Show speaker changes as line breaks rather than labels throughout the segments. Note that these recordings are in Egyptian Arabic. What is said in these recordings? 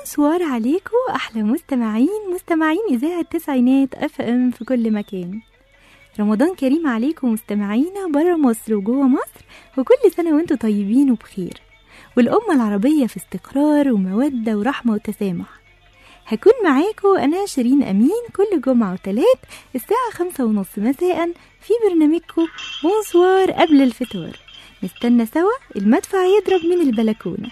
بونسوار عليكم احلى مستمعين مستمعين اذاعه التسعينات اف ام في كل مكان رمضان كريم عليكم مستمعينا برا مصر وجوه مصر وكل سنه وانتم طيبين وبخير والامه العربيه في استقرار وموده ورحمه وتسامح هكون معاكم أنا شيرين أمين كل جمعة وتلات الساعة خمسة ونص مساء في برنامجكم بونسوار قبل الفطار نستنى سوا المدفع يضرب من البلكونة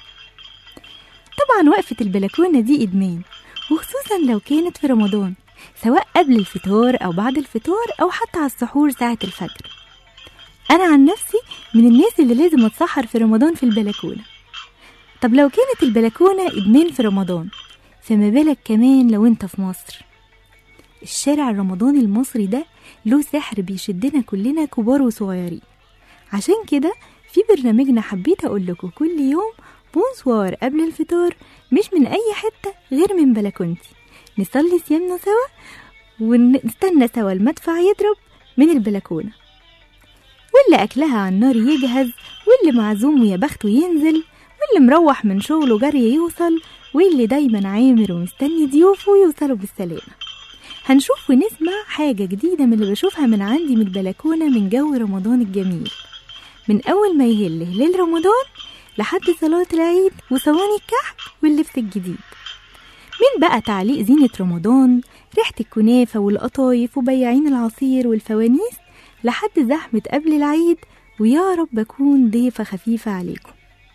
طبعا وقفة البلكونة دي إدمان وخصوصا لو كانت في رمضان سواء قبل الفطار أو بعد الفطار أو حتى على السحور ساعة الفجر أنا عن نفسي من الناس اللي لازم أتسحر في رمضان في البلكونة طب لو كانت البلكونة إدمان في رمضان فما بالك كمان لو انت في مصر الشارع الرمضاني المصري ده له سحر بيشدنا كلنا كبار وصغيرين عشان كده في برنامجنا حبيت اقول لكم كل يوم بونسوار قبل الفطار مش من اي حتة غير من بلكونتي نصلي صيامنا سوا ونستنى سوا المدفع يضرب من البلكونة واللي أكلها على النار يجهز واللي معزوم ويا بخته ينزل واللي مروح من شغله جري يوصل واللي دايما عامر ومستني ضيوفه يوصلوا بالسلامة هنشوف ونسمع حاجة جديدة من اللي بشوفها من عندي من البلكونة من جو رمضان الجميل من أول ما يهل هلال رمضان لحد صلاة العيد وصواني الكحك واللبس الجديد من بقى تعليق زينة رمضان ريحة الكنافة والقطايف وبياعين العصير والفوانيس لحد زحمة قبل العيد ويا رب أكون ضيفة خفيفة عليكم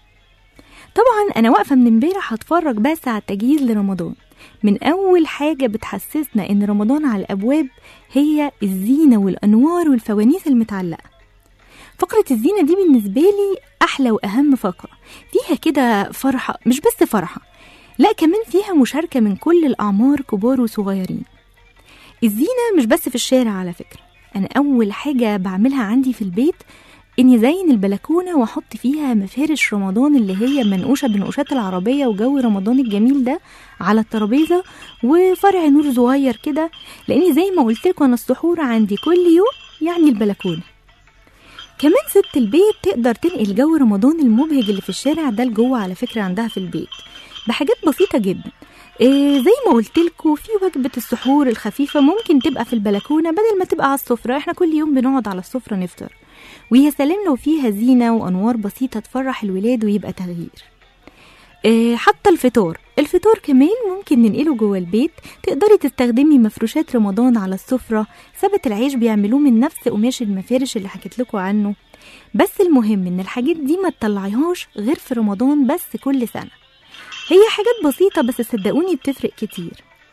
طبعا انا واقفه من امبارح هتفرج بس على التجهيز لرمضان من اول حاجه بتحسسنا ان رمضان على الابواب هي الزينه والانوار والفوانيس المتعلقه فقره الزينه دي بالنسبه لي احلى واهم فقره فيها كده فرحه مش بس فرحه لا كمان فيها مشاركه من كل الاعمار كبار وصغيرين الزينه مش بس في الشارع على فكره انا اول حاجه بعملها عندي في البيت اني ازين البلكونه واحط فيها مفارش رمضان اللي هي منقوشه بنقوشات العربيه وجو رمضان الجميل ده على الترابيزه وفرع نور صغير كده لاني زي ما قلت لكم انا السحور عندي كل يوم يعني البلكونه كمان ست البيت تقدر تنقل جو رمضان المبهج اللي في الشارع ده لجوه على فكره عندها في البيت بحاجات بسيطه جدا إيه زي ما قلت لكم في وجبة السحور الخفيفة ممكن تبقى في البلكونة بدل ما تبقى على السفرة احنا كل يوم بنقعد على السفرة نفطر ويا سلام لو فيها زينة وأنوار بسيطة تفرح الولاد ويبقى تغيير إيه حتى الفطار الفطار كمان ممكن ننقله جوه البيت تقدري تستخدمي مفروشات رمضان على السفرة سبت العيش بيعملوه من نفس قماش المفارش اللي حكيت لكم عنه بس المهم ان الحاجات دي ما تطلعيهاش غير في رمضان بس كل سنة هي حاجات بسيطة بس صدقوني بتفرق كتير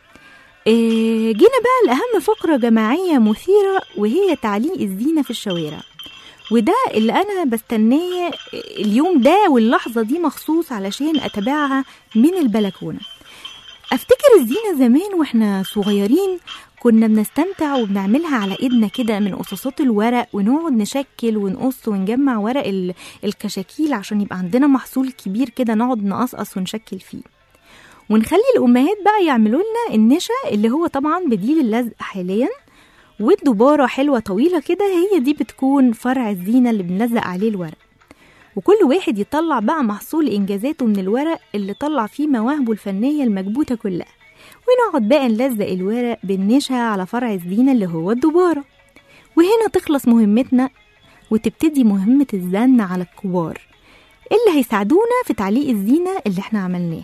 إيه جينا بقى لأهم فقرة جماعية مثيرة وهي تعليق الزينة في الشوارع وده اللي انا بستناه اليوم ده واللحظه دي مخصوص علشان اتابعها من البلكونه افتكر الزينه زمان واحنا صغيرين كنا بنستمتع وبنعملها على ايدنا كده من قصاصات الورق ونقعد نشكل ونقص ونجمع ورق ال- الكشاكيل عشان يبقى عندنا محصول كبير كده نقعد نقصقص ونشكل فيه ونخلي الامهات بقى يعملوا لنا النشا اللي هو طبعا بديل اللزق حاليا والدبارة حلوة طويلة كده هي دي بتكون فرع الزينة اللي بنلزق عليه الورق وكل واحد يطلع بقى محصول إنجازاته من الورق اللي طلع فيه مواهبه الفنية المكبوتة كلها ونقعد بقى نلزق الورق بالنشا على فرع الزينة اللي هو الدبارة وهنا تخلص مهمتنا وتبتدي مهمة الزن على الكبار اللي هيساعدونا في تعليق الزينة اللي احنا عملناه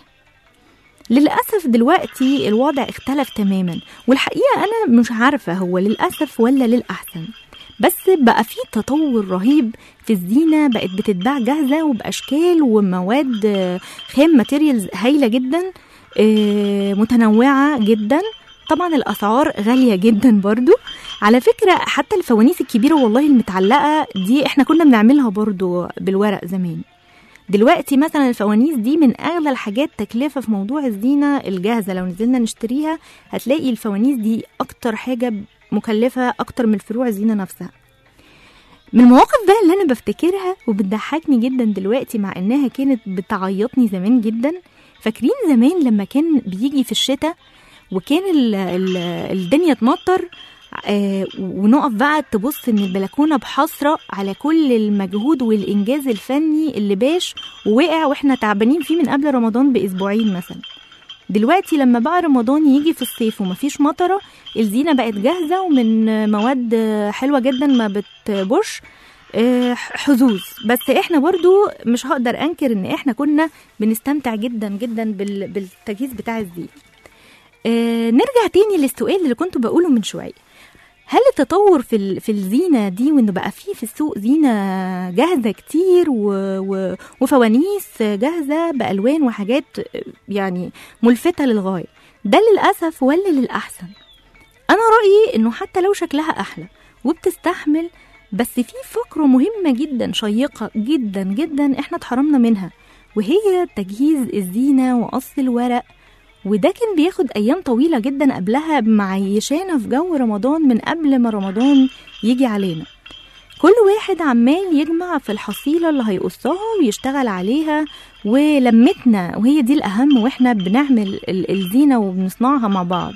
للأسف دلوقتي الوضع اختلف تماما والحقيقة أنا مش عارفة هو للأسف ولا للأحسن بس بقى في تطور رهيب في الزينة بقت بتتباع جاهزة وبأشكال ومواد آه، خام ماتيريالز هايلة جدا آه، متنوعة جدا طبعا الأسعار غالية جدا برضو على فكرة حتى الفوانيس الكبيرة والله المتعلقة دي احنا كنا بنعملها برضو بالورق زمان دلوقتي مثلا الفوانيس دي من اغلى الحاجات تكلفه في موضوع الزينه الجاهزه لو نزلنا نشتريها هتلاقي الفوانيس دي اكتر حاجه مكلفه اكتر من الفروع الزينه نفسها من المواقف بقى اللي انا بفتكرها وبتضحكني جدا دلوقتي مع انها كانت بتعيطني زمان جدا فاكرين زمان لما كان بيجي في الشتاء وكان ال ال الدنيا تمطر آه ونقف بقى تبص من البلكونه بحسره على كل المجهود والانجاز الفني اللي باش ووقع واحنا تعبانين فيه من قبل رمضان باسبوعين مثلا دلوقتي لما بقى رمضان يجي في الصيف ومفيش مطره الزينه بقت جاهزه ومن مواد حلوه جدا ما بتبوش آه، حظوظ بس احنا برضو مش هقدر انكر ان احنا كنا بنستمتع جدا جدا بال- بالتجهيز بتاع الزينه آه، نرجع تاني للسؤال اللي كنت بقوله من شويه هل التطور في ال- في الزينه دي وانه بقى فيه في السوق زينه جاهزه كتير و و وفوانيس جاهزه بالوان وحاجات آه، يعني ملفته للغايه ده للاسف ولا للاحسن انا رايي انه حتى لو شكلها احلى وبتستحمل بس في فقرة مهمة جدا شيقة جدا جدا احنا اتحرمنا منها وهي تجهيز الزينة وقص الورق وده كان بياخد أيام طويلة جدا قبلها معيشانا في جو رمضان من قبل ما رمضان يجي علينا كل واحد عمال يجمع في الحصيلة اللي هيقصها ويشتغل عليها ولمتنا وهي دي الأهم واحنا بنعمل ال- الزينة وبنصنعها مع بعض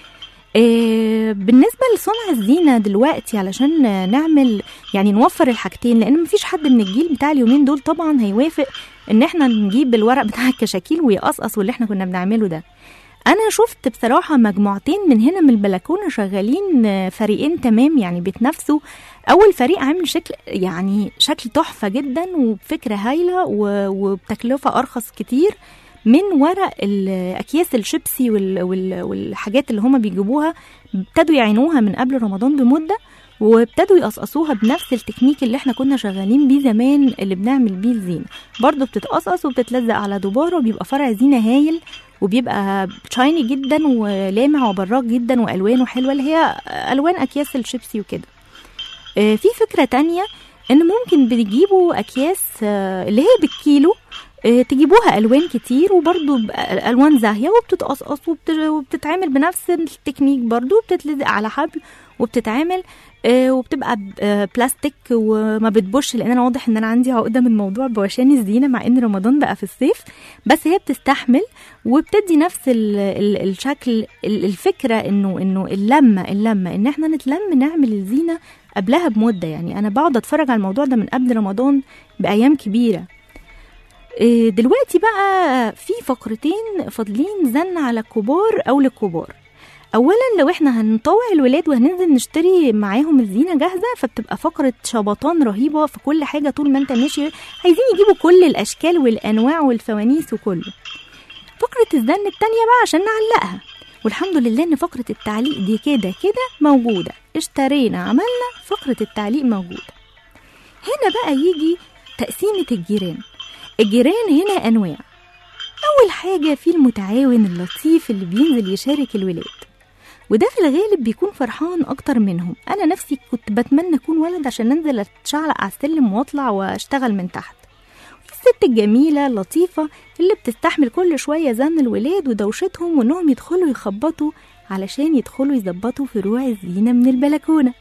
آه، بالنسبة لصنع الزينة دلوقتي علشان نعمل يعني نوفر الحاجتين لأن مفيش حد من الجيل بتاع اليومين دول طبعا هيوافق إن احنا نجيب الورق بتاع الكشاكيل ويقصقص واللي احنا كنا بنعمله ده أنا شفت بصراحة مجموعتين من هنا من البلكونة شغالين آه، فريقين تمام يعني بيتنافسوا أول فريق عامل شكل يعني شكل تحفة جدا وبفكرة هايلة و- وبتكلفة أرخص كتير من ورق ال- اكياس الشيبسي وال- وال- والحاجات اللي هما بيجيبوها ابتدوا يعينوها من قبل رمضان بمده وابتدوا يقصقصوها بنفس التكنيك اللي احنا كنا شغالين بيه زمان اللي بنعمل بيه الزينه برضه بتتقصقص وبتتلزق على دباره وبيبقى فرع زينه هايل وبيبقى شايني جدا ولامع وبراق جدا والوانه حلوه اللي هي الوان اكياس الشيبسي وكده آه، في فكره تانية ان ممكن بتجيبوا اكياس آه، اللي هي بالكيلو آه، تجيبوها الوان كتير وبرضو ب- الوان زاهيه وبتتقصقص وبت- وبتتعمل بنفس التكنيك برضو بتتلزق على حبل وبتتعمل آه، وبتبقى ب- آه، بلاستيك وما بتبوش لان انا واضح ان انا عندي عقده من موضوع بوشان الزينه مع ان رمضان بقى في الصيف بس هي بتستحمل وبتدي نفس ال ال الشكل ال- الفكره انه انه اللمه اللمه ان احنا نتلم نعمل الزينه قبلها بمده يعني انا بقعد اتفرج على الموضوع ده من قبل رمضان بايام كبيره إيه، دلوقتي بقى في فقرتين فاضلين زن على الكبار او للكبار اولا لو احنا هنطوع الولاد وهننزل نشتري معاهم الزينه جاهزه فبتبقى فقره شبطان رهيبه في كل حاجه طول ما انت ماشي عايزين يجيبوا كل الاشكال والانواع والفوانيس وكله فقره الزن التانية بقى عشان نعلقها والحمد لله ان فقره التعليق دي كده كده موجوده اشترينا عملنا فقره التعليق موجوده هنا بقى يجي تقسيمه الجيران الجيران هنا أنواع أول حاجة في المتعاون اللطيف اللي بينزل يشارك الولاد وده في الغالب بيكون فرحان أكتر منهم أنا نفسي كنت بتمنى أكون ولد عشان أنزل أتشعلق على السلم وأطلع وأشتغل من تحت في الست الجميلة اللطيفة اللي بتستحمل كل شوية زن الولاد ودوشتهم وإنهم يدخلوا يخبطوا علشان يدخلوا يظبطوا فروع الزينة من البلكونة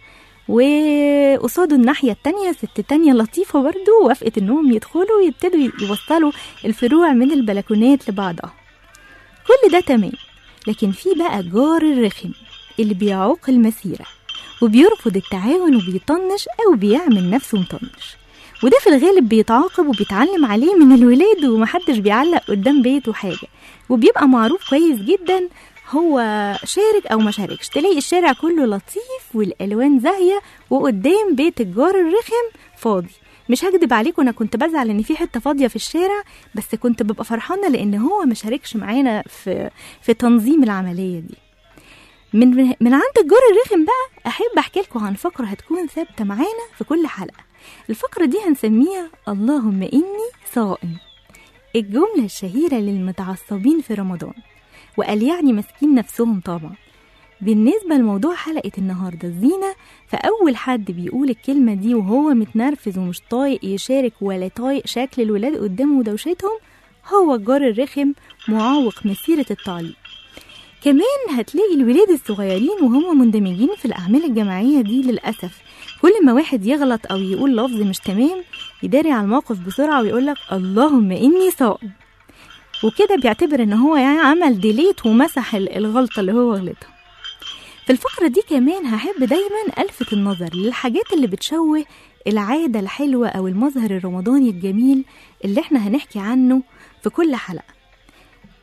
وقصاده الناحية التانية ست تانية لطيفة برضو وافقت انهم يدخلوا ويبتدوا يوصلوا الفروع من البلكونات لبعضها كل ده تمام لكن في بقى جار الرخم اللي بيعوق المسيرة وبيرفض التعاون وبيطنش أو بيعمل نفسه مطنش وده في الغالب بيتعاقب وبيتعلم عليه من الولاد ومحدش بيعلق قدام بيته حاجة وبيبقى معروف كويس جدا هو شارك او ما شاركش تلاقي الشارع كله لطيف والالوان زاهيه وقدام بيت الجار الرخم فاضي مش هكدب عليكم انا كنت بزعل ان في حته فاضيه في الشارع بس كنت ببقى فرحانه لان هو ما شاركش معانا في في تنظيم العمليه دي من من عند الجار الرخم بقى احب احكي لكم عن فقره هتكون ثابته معانا في كل حلقه الفقره دي هنسميها اللهم اني صائم الجمله الشهيره للمتعصبين في رمضان وقال يعني ماسكين نفسهم طبعا بالنسبة لموضوع حلقة النهاردة الزينة فأول حد بيقول الكلمة دي وهو متنرفز ومش طايق يشارك ولا طايق شكل الولاد قدامه ودوشتهم هو الجار الرخم معوق مسيرة التعليق كمان هتلاقي الولاد الصغيرين وهم مندمجين في الأعمال الجماعية دي للأسف كل ما واحد يغلط أو يقول لفظ مش تمام يداري على الموقف بسرعة ويقولك اللهم إني صائم وكده بيعتبر ان هو يعني عمل ديليت ومسح ال- الغلطة اللي هو غلطها في الفقرة دي كمان هحب دايما ألفت النظر للحاجات اللي بتشوه العادة الحلوة أو المظهر الرمضاني الجميل اللي احنا هنحكي عنه في كل حلقة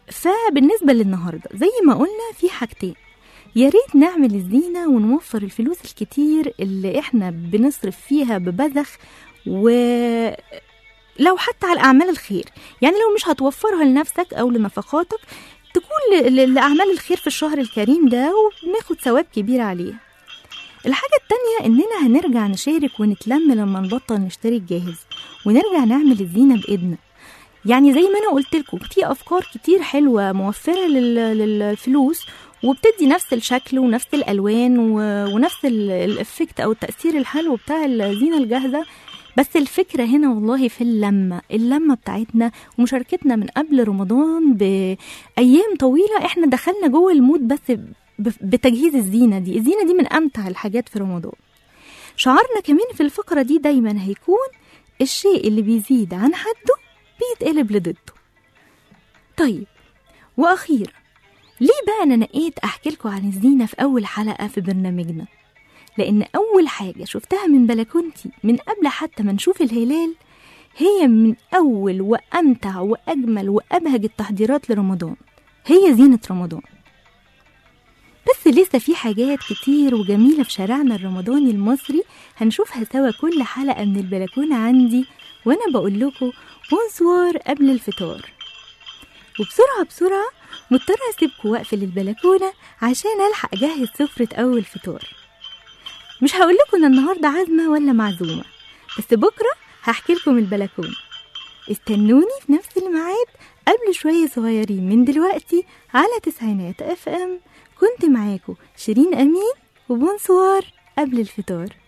فبالنسبة للنهاردة زي ما قلنا في حاجتين يا ريت نعمل الزينة ونوفر الفلوس الكتير اللي احنا بنصرف فيها ببذخ و لو حتى على أعمال الخير يعني لو مش هتوفرها لنفسك أو لنفقاتك تكون ل- ل- لأعمال الخير في الشهر الكريم ده وبناخد ثواب كبير عليها الحاجة التانية إننا هنرجع نشارك ونتلم لما نبطل نشتري الجاهز ونرجع نعمل الزينة بإيدنا يعني زي ما أنا قلت لكم في أفكار كتير حلوة موفرة لل- للفلوس وبتدي نفس الشكل ونفس الألوان و- ونفس ال- الإفكت أو التأثير الحلو بتاع الزينة الجاهزة بس الفكرة هنا والله في اللمة اللمة بتاعتنا ومشاركتنا من قبل رمضان بأيام طويلة احنا دخلنا جوه المود بس ب- بتجهيز الزينة دي الزينة دي من أمتع الحاجات في رمضان شعارنا كمان في الفقرة دي دايما هيكون الشيء اللي بيزيد عن حده بيتقلب لضده طيب وأخيرا ليه بقى أنا نقيت أحكي لكم عن الزينة في أول حلقة في برنامجنا لأن أول حاجة شفتها من بلكونتي من قبل حتى ما نشوف الهلال هي من أول وأمتع وأجمل وأبهج التحضيرات لرمضان هي زينة رمضان بس لسه في حاجات كتير وجميلة في شارعنا الرمضاني المصري هنشوفها سوا كل حلقة من البلكونة عندي وأنا بقول لكم بونسوار قبل الفطار وبسرعة بسرعة مضطرة أسيبكم واقفة للبلكونة عشان ألحق أجهز سفرة أول فطار مش هقول لكم ان النهارده عازمه ولا معزومه بس بكره هحكي لكم البلكونه استنوني في نفس الميعاد قبل شويه صغيرين من دلوقتي على تسعينات اف ام كنت معاكم شيرين امين وبونسوار قبل الفطار